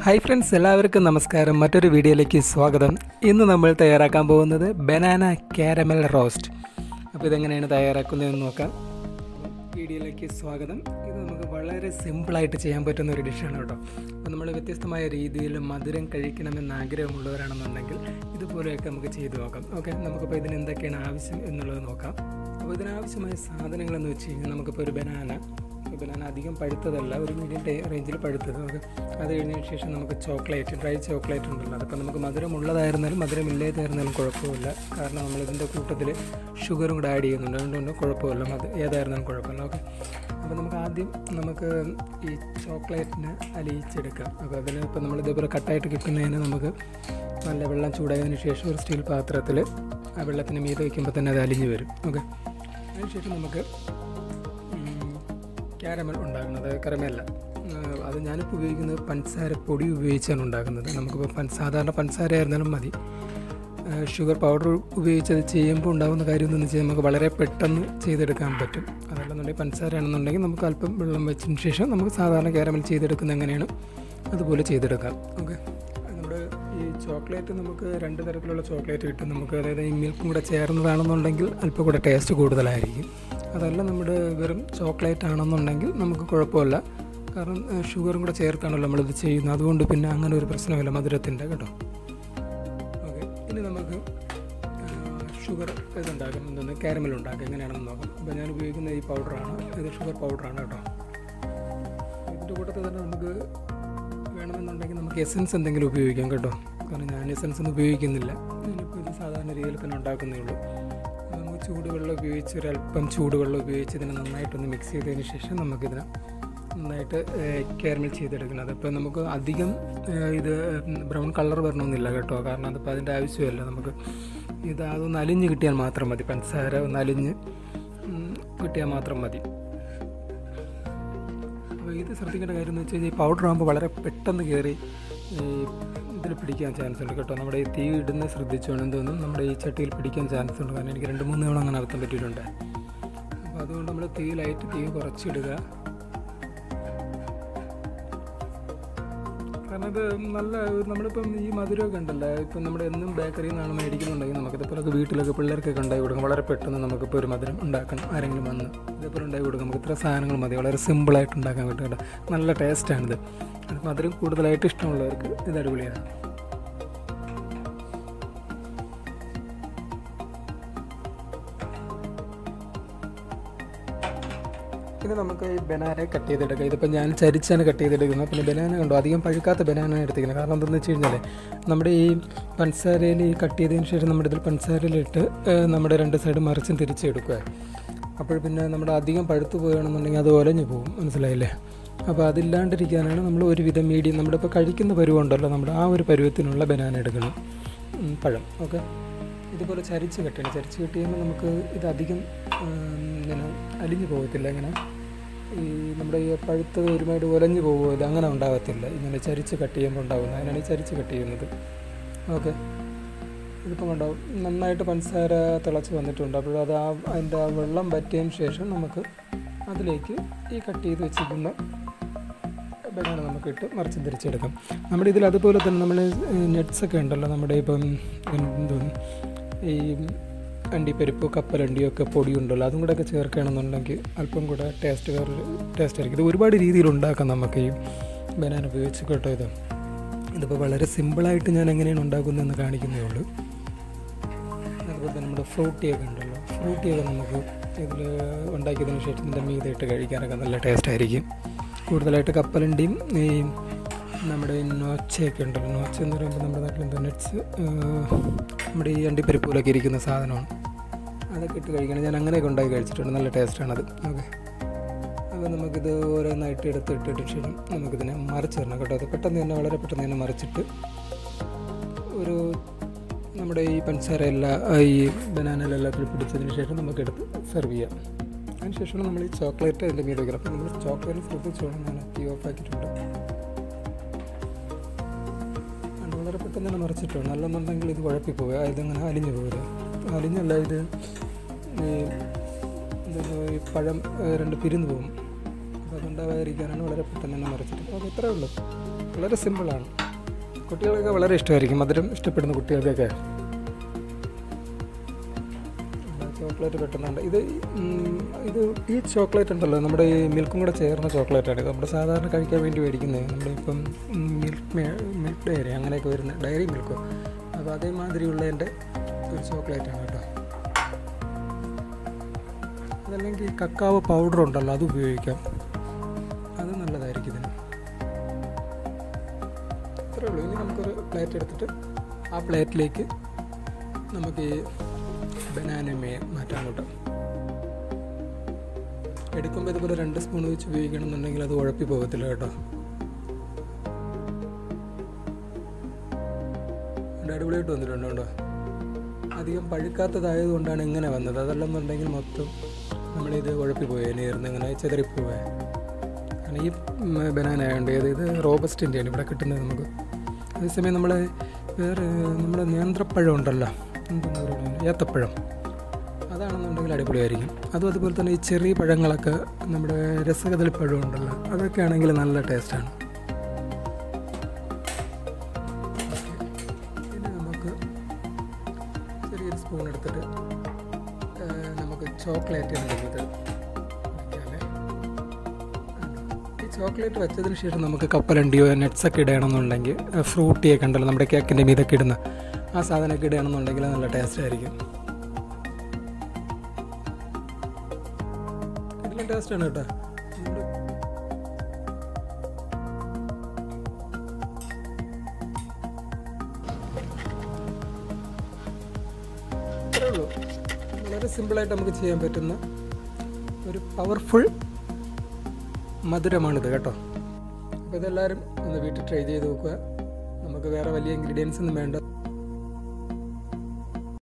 hi friends എല്ലാവർക്കും നമസ്കാരം മറ്റൊരു വീഡിയോയിലേക്ക് സ്വാഗതം ഇന്ന് നമ്മൾ തയ്യാറാക്കാൻ പോകുന്നത് ബനാന കാരമൽ റോസ്റ്റ് അപ്പോൾ ഇതെങ്ങനെയാണ് തയ്യാറാക്കുന്നതെന്ന് നോക്കാം വീഡിയോയിലേക്ക് സ്വാഗതം ഇത് നമുക്ക് വളരെ സിമ്പിളായിട്ട് ചെയ്യാൻ പറ്റുന്ന ഒരു ഡിഷാണ് കേട്ടോ അപ്പോൾ നമ്മൾ വ്യത്യസ്തമായ രീതിയിൽ മധുരം കഴിക്കണമെന്ന് ആഗ്രഹമുള്ളവരാണെന്നുണ്ടെങ്കിൽ ഇതുപോലെയൊക്കെ നമുക്ക് ചെയ്തു നോക്കാം ഓക്കെ നമുക്കിപ്പോൾ ഇതിന് എന്തൊക്കെയാണ് ആവശ്യം എന്നുള്ളത് നോക്കാം അപ്പോൾ ഇതിനാവശ്യമായ സാധനങ്ങളെന്ന് വെച്ച് കഴിഞ്ഞാൽ നമുക്കിപ്പോൾ ഒരു ബനാന ബനാന അധികം പഴുത്തതല്ല ഒരു മീഡിയം റേഞ്ചിൽ പഴുത്തത് നമുക്ക് അത് കഴിഞ്ഞതിന് ശേഷം നമുക്ക് ചോക്ലേറ്റ് ഡ്രൈ ചോക്ലേറ്റ് ഉണ്ടല്ലോ അതൊക്കെ നമുക്ക് മധുരമുള്ളതായിരുന്നാലും മധുരമില്ലാതായിരുന്നാലും കുഴപ്പമില്ല കാരണം നമ്മൾ ഇതിൻ്റെ കൂട്ടത്തിൽ ഷുഗറും കൂടെ ആഡ് ചെയ്യുന്നുണ്ട് അതുകൊണ്ട് കുഴപ്പമില്ല അത് ഏതായിരുന്നാലും കുഴപ്പമില്ല ഓക്കെ അപ്പോൾ നമുക്ക് ആദ്യം നമുക്ക് ഈ ചോക്ലേറ്റിനെ അലിയിച്ചെടുക്കാം അപ്പോൾ അതിന് ഇപ്പോൾ നമ്മൾ ഇതേപോലെ കട്ടായിട്ട് കിട്ടുന്നതിന് നമുക്ക് നല്ല വെള്ളം ചൂടായതിന് ശേഷം ഒരു സ്റ്റീൽ പാത്രത്തിൽ ആ വെള്ളത്തിന് മീതെ വയ്ക്കുമ്പോൾ തന്നെ അത് അലിഞ്ഞ് വരും ഓക്കെ അതിനുശേഷം നമുക്ക് ക്യാരമൽ ഉണ്ടാക്കുന്നത് കരമല്ല അത് ഞാനിപ്പോൾ ഉപയോഗിക്കുന്നത് പഞ്ചസാര പൊടി ഉപയോഗിച്ചാണ് ഉണ്ടാക്കുന്നത് നമുക്കിപ്പോൾ പഞ്ച സാധാരണ പഞ്ചസാര ആയിരുന്നാലും മതി ഷുഗർ പൗഡർ ഉപയോഗിച്ച് അത് ചെയ്യുമ്പോൾ ഉണ്ടാകുന്ന കാര്യം എന്താണെന്ന് വെച്ചാൽ നമുക്ക് വളരെ പെട്ടെന്ന് ചെയ്തെടുക്കാൻ പറ്റും അതല്ലെന്നുണ്ടെങ്കിൽ പഞ്ചസാര ആണെന്നുണ്ടെങ്കിൽ നമുക്ക് അല്പം വെള്ളം വെച്ചതിന് ശേഷം നമുക്ക് സാധാരണ ക്യാരമൽ ചെയ്തെടുക്കുന്നത് എങ്ങനെയാണ് അതുപോലെ ചെയ്തെടുക്കാം ഓക്കെ നമ്മുടെ ഈ ചോക്ലേറ്റ് നമുക്ക് രണ്ട് തരത്തിലുള്ള ചോക്ലേറ്റ് കിട്ടും നമുക്ക് അതായത് ഈ മിൽക്കും കൂടെ ചേർന്നതാണെന്നുണ്ടെങ്കിൽ അല്പം കൂടെ ടേസ്റ്റ് കൂടുതലായിരിക്കും അതല്ല നമ്മുടെ വെറും ചോക്ലേറ്റ് ആണെന്നുണ്ടെങ്കിൽ നമുക്ക് കുഴപ്പമില്ല കാരണം ഷുഗറും കൂടെ ചേർത്താണല്ലോ നമ്മളിത് ചെയ്യുന്നത് അതുകൊണ്ട് പിന്നെ അങ്ങനെ ഒരു പ്രശ്നമില്ല മധുരത്തിൻ്റെ കേട്ടോ ഓക്കെ ഇനി നമുക്ക് ഷുഗർ ഇതുണ്ടാക്കാം എന്താണ് കാരമൽ ഉണ്ടാക്കാം എങ്ങനെയാണെന്ന് നോക്കാം അപ്പോൾ ഞാൻ ഉപയോഗിക്കുന്ന ഈ പൗഡറാണ് ഇത് ഷുഗർ പൗഡറാണ് കേട്ടോ ഇതിൻ്റെ കൂട്ടത്തിൽ തന്നെ നമുക്ക് വേണമെന്നുണ്ടെങ്കിൽ നമുക്ക് എസൻസ് എന്തെങ്കിലും ഉപയോഗിക്കാം കേട്ടോ കാരണം ഞാൻ എസൻസ് ഒന്നും ഉപയോഗിക്കുന്നില്ല ഞാനിപ്പോൾ ഇത് സാധാരണ രീതിയിൽ തന്നെ ഉണ്ടാക്കുന്നേ ഉള്ളൂ നമുക്ക് ചൂടുവെള്ളം ഉപയോഗിച്ച് ഒരല്പം ചൂടുവെള്ളം ഉപയോഗിച്ച് ഇതിനെ നന്നായിട്ടൊന്ന് മിക്സ് ചെയ്തതിന് ശേഷം നമുക്കിതിനെ നന്നായിട്ട് കാരമൽ ചെയ്തെടുക്കണം അതിപ്പോൾ നമുക്ക് അധികം ഇത് ബ്രൗൺ കളർ വരണമെന്നില്ല കേട്ടോ കാരണം അതിപ്പോൾ അതിൻ്റെ ആവശ്യമല്ല നമുക്ക് ഇത് അതൊന്ന് അലിഞ്ഞ് കിട്ടിയാൽ മാത്രം മതി പഞ്ചസാര ഒന്ന് അലിഞ്ഞ് കിട്ടിയാൽ മാത്രം മതി അപ്പോൾ ഇത് ശ്രദ്ധിക്കേണ്ട കാര്യം എന്ന് വെച്ച് കഴിഞ്ഞാൽ ഈ പൗഡർ ആകുമ്പോൾ വളരെ പെട്ടെന്ന് കയറി ഈ ഇതിൽ പിടിക്കാൻ ചാൻസ് ഉണ്ട് കേട്ടോ നമ്മുടെ ഈ തീ ഇടുന്ന ശ്രദ്ധിച്ചുകൊണ്ട് തോന്നും നമ്മുടെ ഈ ചട്ടിയിൽ പിടിക്കാൻ ചാൻസ് ഉണ്ട് കാരണം എനിക്ക് രണ്ട് മൂന്ന് തവണ അങ്ങനെ അർത്ഥം പറ്റിയിട്ടുണ്ട് അപ്പോൾ അതുകൊണ്ട് നമ്മൾ തീ ലൈറ്റ് തീ കുറച്ചിടുക കാരണം ഇത് നല്ല നമ്മളിപ്പം ഈ മധുരമൊക്കെ ഉണ്ടല്ലോ ഇപ്പം നമ്മുടെ എന്നും ബേക്കറിയിൽ നിന്നാണ് മേടിക്കുന്നുണ്ടെങ്കിൽ നമുക്കിതേപോലൊക്കെ വീട്ടിലൊക്കെ പിള്ളേർക്കൊക്കെ ഉണ്ടായി കൊടുക്കും വളരെ പെട്ടെന്ന് നമുക്കിപ്പോൾ ഒരു മധുരം ഉണ്ടാക്കണം ആരെങ്കിലും വന്ന് ഇതേപോലെ ഉണ്ടായി കൊടുക്കും നമുക്ക് ഇത്ര സാധനങ്ങൾ മതി വളരെ സിമ്പിളായിട്ട് ഉണ്ടാക്കാൻ പറ്റും കേട്ടോ നല്ല ടേസ്റ്റാണിത് അത് മധുരം കൂടുതലായിട്ട് ഇഷ്ടമുള്ളവർക്ക് ഇത് അടിപൊളിയാണ് ഇത് നമുക്ക് ഈ ബനാന കട്ട് ചെയ്തെടുക്കാം ഇതിപ്പോൾ ഞാൻ ചരിച്ചാണ് കട്ട് ചെയ്തെടുക്കുന്നത് പിന്നെ ബനാന കണ്ടോ അധികം പഴുക്കാത്ത ബനാന എടുത്തിരിക്കുന്നത് കാരണം എന്താണെന്ന് വെച്ച് കഴിഞ്ഞാൽ നമ്മുടെ ഈ പഞ്ചസാരയിൽ ഈ കട്ട് ചെയ്തതിന് ശേഷം നമ്മുടെ ഇതിൽ പഞ്ചസാരയിലിട്ട് നമ്മുടെ രണ്ട് സൈഡ് മറിച്ചും തിരിച്ചെടുക്കുക അപ്പോൾ പിന്നെ നമ്മുടെ അധികം പഴുത്തു പോവുകയാണെന്നുണ്ടെങ്കിൽ അത് ഒലഞ്ഞു പോകും മനസ്സിലായില്ലേ അപ്പോൾ അതില്ലാണ്ടിരിക്കാനാണ് നമ്മൾ ഒരുവിധം മീഡിയം നമ്മുടെ ഇപ്പോൾ കഴിക്കുന്ന പരുവമുണ്ടല്ലോ നമ്മുടെ ആ ഒരു പരുവത്തിനുള്ള ബനാന എടുക്കണം പഴം ഓക്കെ ഇതുപോലെ ചരിച്ച് കെട്ടണം ചരിച്ച് കെട്ടിയുമ്പോൾ നമുക്ക് ഇതധികം ഇങ്ങനെ അലിഞ്ഞു പോകത്തില്ല ഇങ്ങനെ ഈ നമ്മുടെ ഈ പഴുത്ത് ഒരുപാട് ഉലഞ്ഞു പോകുമോ അങ്ങനെ ഉണ്ടാകത്തില്ല ഇങ്ങനെ ചരിച്ച് കട്ട് ചെയ്യുമ്പോൾ ഉണ്ടാകുന്നത് അതിനാണ് ഈ ചരിച്ച് കട്ട് ചെയ്യുന്നത് ഓക്കെ ഇതിപ്പം കണ്ടോ നന്നായിട്ട് പഞ്ചസാര തിളച്ച് വന്നിട്ടുണ്ട് അപ്പോൾ അത് ആ അതിൻ്റെ ആ വെള്ളം പറ്റിയതിന് ശേഷം നമുക്ക് അതിലേക്ക് ഈ കട്ട് ചെയ്ത് വെച്ചിരിക്കുന്ന ബനാന നമുക്ക് ഇട്ട് മറിച്ച് തിരിച്ചെടുക്കാം നമ്മുടെ ഇതിൽ അതുപോലെ തന്നെ നമ്മൾ നെറ്റ്സൊക്കെ ഉണ്ടല്ലോ നമ്മുടെ ഇപ്പം എന്തോന്ന് ഈ അണ്ടിപ്പരിപ്പ് കപ്പലണ്ടിയോ ഒക്കെ പൊടിയുണ്ടല്ലോ അതും കൂടെ ഒക്കെ ചേർക്കുകയാണെന്നുണ്ടെങ്കിൽ അല്പം കൂടെ ടേസ്റ്റ് വേറൊരു ടേസ്റ്റ് ആയിരിക്കും ഇത് ഒരുപാട് രീതിയിൽ ഉണ്ടാക്കാം നമുക്ക് ഈ ബനാന ഉപയോഗിച്ച് കേട്ടോ ഇത് ഇതിപ്പോൾ വളരെ സിമ്പിളായിട്ട് ഞാൻ എങ്ങനെയാണ് ഉണ്ടാക്കുന്നതെന്ന് കാണിക്കുന്നേ ഉള്ളൂ അതുപോലെ തന്നെ നമ്മുടെ ഫ്രൂട്ടിയൊക്കെ ഉണ്ടല്ലോ ഫ്രൂട്ടിയൊക്കെ നമുക്ക് ഇതിൽ ഉണ്ടാക്കിയതിന് ശേഷം ഇതിൻ്റെ മീതെ ഇട്ട് കഴിക്കാനൊക്കെ നല്ല ടേസ്റ്റ് ആയിരിക്കും കൂടുതലായിട്ട് കപ്പലണ്ടിയും ഈ നമ്മുടെ ഈ നോച്ചയൊക്കെ ഉണ്ടല്ലോ നോച്ച എന്ന് പറയുമ്പോൾ നമ്മുടെ നാട്ടിൽ എന്താ നട്ട്സ് നമ്മുടെ ഈ അണ്ടിപ്പരിപ്പ് പോലൊക്കെ ഇരിക്കുന്ന സാധനമാണ് അതൊക്കെ ഇട്ട് കഴിക്കണം ഞാൻ അങ്ങനെയൊക്കെ ഉണ്ടാക്കി കഴിച്ചിട്ടുണ്ട് നല്ല ടേസ്റ്റാണത് ഓക്കെ അപ്പോൾ നമുക്കിത് ഓരോന്നായിട്ട് എടുത്ത് ഇട്ടിട്ട് ശേഷം നമുക്കിതിനെ മറിച്ചിടണം കേട്ടോ അത് പെട്ടെന്ന് തന്നെ വളരെ പെട്ടെന്ന് തന്നെ മറിച്ചിട്ട് ഒരു നമ്മുടെ ഈ പഞ്ചസാര എല്ലാം ഈ ബനാനയിലെല്ലാത്തിലും പിടിച്ചതിന് ശേഷം നമുക്കെടുത്ത് സെർവ് ചെയ്യാം അതിന് ശേഷമാണ് നമ്മൾ ഈ ചോക്ലേറ്റ് അതിൻ്റെ മീതെ വയ്ക്കണം അപ്പോൾ നമ്മൾ ചോക്ലേറ്റ് ശ്രദ്ധിച്ചോളാം ഞാൻ തീ ഓഫ് ആക്കിയിട്ടുണ്ട് വളരെ പെട്ടെന്ന് തന്നെ മറിച്ചിട്ടുണ്ട് നല്ലെന്നുണ്ടെങ്കിൽ ഇത് കുഴപ്പിപ്പോവുക ഇതിങ്ങനെ അലിഞ്ഞു പോവുക അലിഞ്ഞല്ല ഇത് ഈ പഴം രണ്ട് പിരിഞ്ഞു പോകും അപ്പോൾ അതുണ്ടാവാതിരിക്കാനാണ് വളരെ പെട്ടെന്ന് തന്നെ മറിച്ചിട്ട് അപ്പോൾ ഇത്രയേ ഉള്ളൂ വളരെ സിമ്പിളാണ് കുട്ടികൾക്ക് വളരെ ഇഷ്ടമായിരിക്കും മധുരം ഇഷ്ടപ്പെടുന്ന കുട്ടികൾക്കൊക്കെ ചോക്ലേറ്റ് കിട്ടുന്നുണ്ട് ഇത് ഉം, ഇത് ഈ ചോക്ലേറ്റ് ഉണ്ടല്ലോ നമ്മുടെ ഈ മിൽക്കും കൂടെ ചേർന്ന ചോക്ലേറ്റാണ് ഇത് നമ്മുടെ സാധാരണ കഴിക്കാൻ വേണ്ടി മേടിക്കുന്നത് നമ്മുടെ ഇപ്പം മിൽക്ക് മിൽക്ക് ഡയറി അങ്ങനെയൊക്കെ വരുന്ന ഡയറി മിൽക്കോ അപ്പോൾ അതേമാതിരിയുള്ളതിൻ്റെ ഒരു ചോക്ലേറ്റാണ് കേട്ടോ അതല്ലെങ്കിൽ കക്കാവ് പൗഡർ ഉണ്ടല്ലോ അത് ഉപയോഗിക്കാം അത് നല്ലതായിരിക്കും ഇതിന് അത്രേ ഉള്ളൂ ഇനി നമുക്കൊരു പ്ലേറ്റ് എടുത്തിട്ട് ആ പ്ലേറ്റിലേക്ക് നമുക്ക് ഈ ബനാനമേ മാറ്റാൻ കൂട്ടാം എടുക്കുമ്പോൾ ഇതുപോലെ രണ്ട് സ്പൂൺ വെച്ച് ഉപയോഗിക്കണമെന്നുണ്ടെങ്കിൽ അത് ഉഴപ്പി പോകത്തില്ല കേട്ടോ ഇത് അടിപൊളിയായിട്ട് വന്നിട്ടുണ്ട് കേട്ടോ അധികം പഴുക്കാത്തതായതുകൊണ്ടാണ് ഇങ്ങനെ വന്നത് അതല്ലെന്നുണ്ടെങ്കിൽ മൊത്തം നമ്മളിത് ഉഴപ്പി പോയേനായിരുന്നു ഇങ്ങനെ ചെതറിപ്പോവേ കാരണം ഈ ബനാന ആയതുകൊണ്ട് ഏത് ഇത് റോബസ്റ്റിൻ്റെയാണ് ഇവിടെ കിട്ടുന്നത് നമുക്ക് അതേസമയം നമ്മൾ വേറെ നമ്മുടെ നേന്ത്രപ്പഴം ഉണ്ടല്ലോ എന്താണ് പറയുന്നത് ഏത്തപ്പഴം അതാണെന്നുണ്ടെങ്കിൽ അടിപൊളിയായിരിക്കും അതും അതുപോലെ തന്നെ ഈ ചെറിയ പഴങ്ങളൊക്കെ നമ്മുടെ രസകദളി പഴം ഉണ്ടല്ലോ അതൊക്കെ ആണെങ്കിൽ നല്ല ടേസ്റ്റാണ് പിന്നെ നമുക്ക് ചെറിയൊരു സ്പൂൺ എടുത്തിട്ട് ആ, നമുക്ക് ചോക്ലേറ്റ് ഉണ്ടെങ്കിൽ വയ്ക്കാമേ ഈ ചോക്ലേറ്റ് വെച്ചതിന് ശേഷം നമുക്ക് കപ്പലണ്ടിയോ നട്ട്സൊക്കെ ഇടണമെന്നുണ്ടെങ്കിൽ ഫ്രൂട്ടിയൊക്കെ ഉണ്ടല്ലോ നമ്മുടെ കേക്കിൻ്റെ മീതൊക്കെ ഇടുന്ന ആ സാധനമൊക്കെ ഇടുകയാണെന്നുണ്ടെങ്കിൽ നല്ല ടേസ്റ്റ് ആയിരിക്കും ഇതിലും ടേസ്റ്റാണ് കേട്ടോ നമ്മുടെ അത്രേ ഉള്ളൂ വളരെ സിമ്പിളായിട്ട് നമുക്ക് ചെയ്യാൻ പറ്റുന്ന ഒരു പവർഫുൾ മധുരമാണിത് കേട്ടോ അപ്പോൾ ഇതെല്ലാവരും ഒന്ന് വീട്ടിൽ ട്രൈ ചെയ്ത് നോക്കുക നമുക്ക് വേറെ വലിയ ഇൻഗ്രീഡിയൻസ് ഒന്നും വേണ്ട